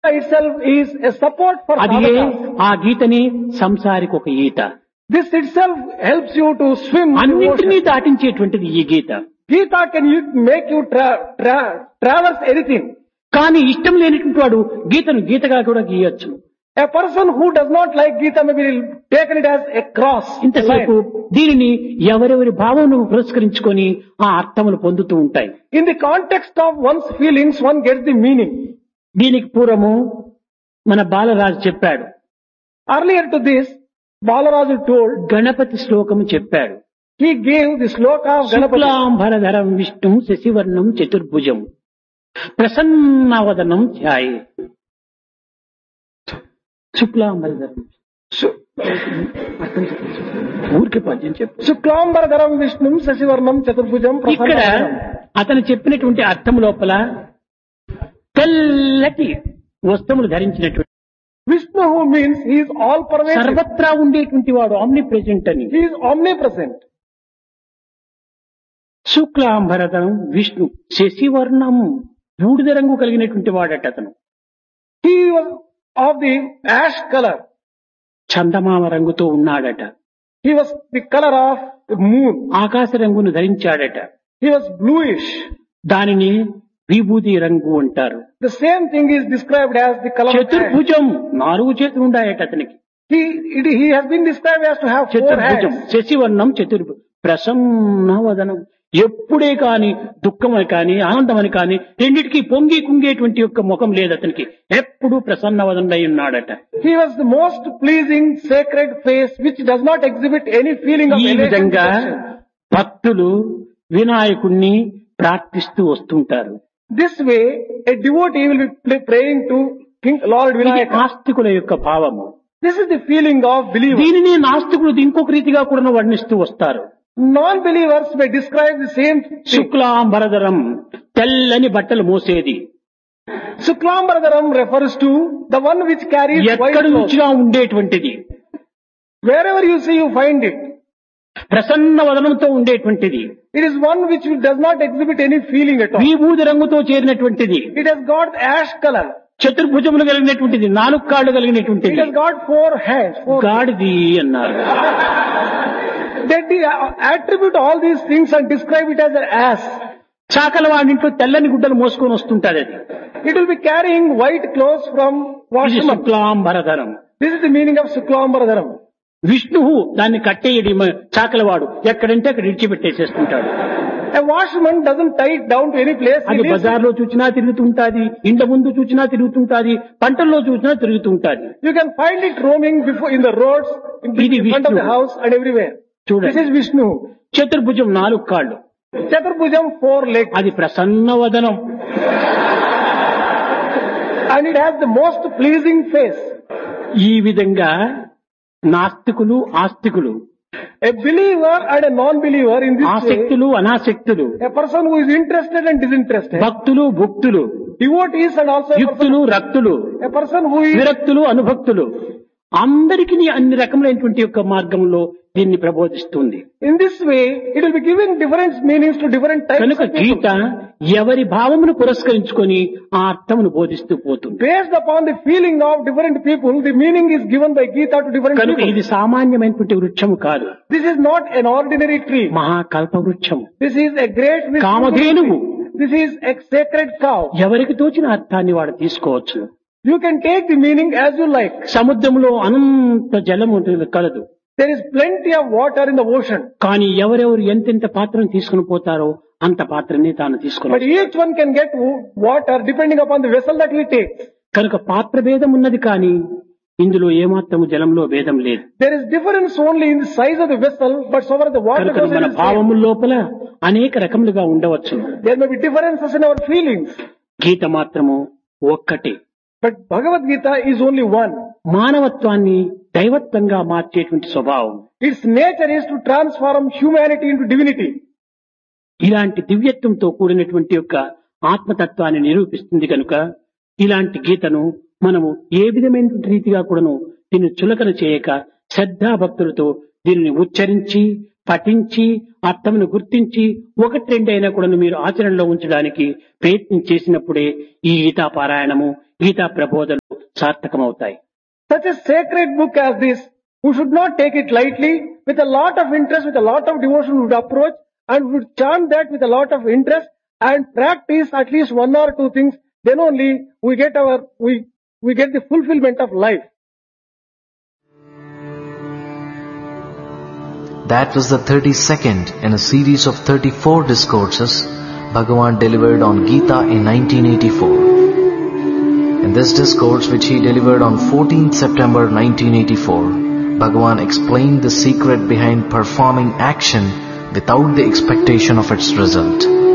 itself is a support for అది sadhaka. ఆ గీతని సంసారికి ఒక ఈత This itself helps you to swim in the అన్నింటినీ ocean. దాటించేటువంటిది ఈ గీత Gita can you make you tra- tra- traverse anything. కానీ ఇష్టం లేనటువంటి వాడు గీతను గీతగా కూడా గీయొచ్చు A person who does not like Gita maybe will taken it as a cross. ఇంతసేపు దీనిని ఎవరెవరి భావమును పురస్కరించుకొని ఆ అర్థములు పొందుతూ ఉంటాయి In the context of one's feelings, one gets the meaning. దీనికి పూర్వము మన బాలరాజు చెప్పాడు Earlier to this, Balaraju told, Ganapati శ్లోకము చెప్పాడు he gave the sloka of Ganapati. శుక్లాంబరధరం విష్ణు శశివర్ణం చతుర్భుజం ప్రసన్నవదనం ధ్యాయే శుక్లాంబరధరం Su- ఊరికి పద్యం చెప్పు శుక్లాంబరధరం విష్ణుం శశివర్ణం చతుర్భుజం ఇక్కడ ప్రసన్నవదనం. అతను చెప్పినటువంటి అర్థం లోపల తెల్లటి వస్త్రములు ధరించినటువంటి Vishnu who means he is all pervasive. సర్వత్రా ఉండేటువంటి వాడు ఆమ్ని ప్రెజెంట్ అని He is omnipresent. శుక్లాంబరధం విష్ణు శశివర్ణం బూడిద రంగు కలిగినటువంటి వాడట అతను He was of the ash color. చందమామ రంగుతో ఉన్నాడట He was the color of the moon. ఆకాశ రంగును ధరించాడట He was bluish. దానిని విభూది రంగు అంటారు The same thing is described as the color of ash. చతుర్భుజం నాలుగు చేతులు ఉన్నాయట అతనికి He, it, he has been described as to have four చతుర్భుజం hands. శశివర్ణం చతుర్భు ప్రసన్నవదనం ఎప్పుడే కాని దుఃఖమని కాని ఆనందమని కాని రెండిటికి పొంగి కుంగేటువంటి యొక్క ముఖం లేదు అతనికి ఎప్పుడు ప్రసన్నవదనై ఉన్నాడట He was the most pleasing sacred face which does not exhibit any feeling of ఈ elation. విధంగా devotion. భక్తులు వినాయకుణ్ణి ప్రార్థిస్తూ వస్తుంటారు This way, a devotee will be pl- praying to King Lord ఇది Vinayaka. ఆస్తికుల యొక్క భావము This is the feeling of believers. దీనిని నాస్తికులు ఇంకొక రీతిగా కూడా వర్ణిస్తూ వస్తారు Non-believers may describe the same thing. శుక్లాంబరధరం తెల్లని బట్టలు మోసేది Suklambaradaram refers to the one which carries white ఎక్కడి clothes. నుంచిగా ఉండేటువంటిది Wherever you see, you find it. Prasanna వదనంతో ఉండేటువంటిది It is one which does not exhibit any feeling at all. విభూది రంగుతో చేరినటువంటిది It has got ash color. చతుర్భుజములు కలిగినటువంటిది నాలుగు కాళ్ళు It కలిగినటువంటిది has got four hands. Four. గాడిది అన్నారు They de- attribute all these things and describe it as an ass. చాకల వాడింట్లో తెల్లని గుడ్డలు మోసుకొని వస్తుంటాది అది It will be carrying white clothes from ఇది washroom. శుక్లాంబరధరం This is the meaning of Suklambaradaram. విష్ణువు దాన్ని కట్టేయడి మ- చాకలవాడు ఎక్కడంటే అక్కడ ఇడిచిపెట్టేసేస్తుంటాడు A washerman doesn't tie it down to any place. He అది leaves it. బజార్లో చూచినా తిరుగుతుంటాది ఇంట ముందు చూచినా తిరుగుతుంటాది పంటల్లో చూచినా తిరుగుతుంటాది You can find it roaming before in the roads, in, ఇది in front of the Vishnu. house and everywhere. This చూడండి is Vishnu. చతుర్భుజం నాలుగు కాళ్ళు Chaturbhujam four legs అది ప్రసన్న వదనం and it has the most pleasing face. ఈ విధంగా నాస్తికులు ఆస్తికులు A believer and a non-believer in this way, ఆసక్తులు అనాసక్తులు a person who is interested and disinterested, భక్తులు భుక్తులు devotees and also a person, యుక్తులు రక్తులు a person who is విరక్తులు అనుభక్తులు అందరికీ అన్ని రకములైనటువంటి యొక్క మార్గంలో దీన్ని ప్రబోధిస్తుంది in this way, it will be giving different meanings to different types కనుక of people. గీత ఎవరి భావమును పురస్కరించుకొని ఆ అర్థమును బోధిస్తూ పోతుంది Based upon the feeling of different people, the meaning is given by Gita to different కనుక people. ఇది సామాన్యమైనటువంటి వృక్షము కాదు This is not an ordinary tree. మహాకల్ప వృక్షము This is a great Vishnu కామధేనువు. tree. This is a sacred cow. ఎవరికి తోచిన అర్థాన్ని వాడు తీసుకోవచ్చు You can take the meaning as you like. సముద్రంలో అనంత జలము కలదు There is plenty of water in the ocean. కానీ ఎవరెవరు ఎంతెంత పాత్రను తీసుకుని పోతారో అంత పాత్రని తాను But తీసుకుని each one can get w- water depending upon the vessel that he takes. కనుక పాత్ర భేదం ఉన్నది కానీ ఇందులో ఏమాత్రము జలంలో భేదం లేదు There is difference only in the size of the vessel, but so far as the water కనుక goes, మన it is same. భావముల లోపల అనేక రకములుగా ఉండవచ్చు there may be differences in our feelings. గీత మాత్రము ఒక్కటే But Bhagavad Gita is only one. మానవత్వాన్ని దైవత్వంగా మార్చేటువంటి స్వభావం Its nature is to transform humanity into divinity. ఇలాంటి దివ్యత్వంతో కూడినటువంటి యొక్క ఆత్మతత్వాన్ని నిరూపిస్తుంది కనుక ఇలాంటి గీతను మనము ఏ విధమైనటువంటి రీతిగా కూడాను దీన్ని చులకన చేయక శ్రద్ధాభక్తులతో దీనిని ఉచ్చరించి పఠించి అర్థమును గుర్తించి ఒకటి రెండైనా కూడా మీరు ఆచరణలో ఉంచడానికి ప్రయత్నం చేసినప్పుడే ఈ గీతా పారాయణము Gita ప్రబోధనలు సార్థకమవుతాయి Such a sacred book as this, we should not take it lightly. With a lot of interest, with a lot of devotion, we would approach and we would chant that with a lot of interest and practice at least one or two things. Then only we get our, we, we get the fulfillment of life. That was the 32nd in a series of 34 discourses Bhagavan delivered on Gita in 1984. In this discourse which he delivered on 14th September 1984, Bhagavan explained the secret behind performing action without the expectation of its result.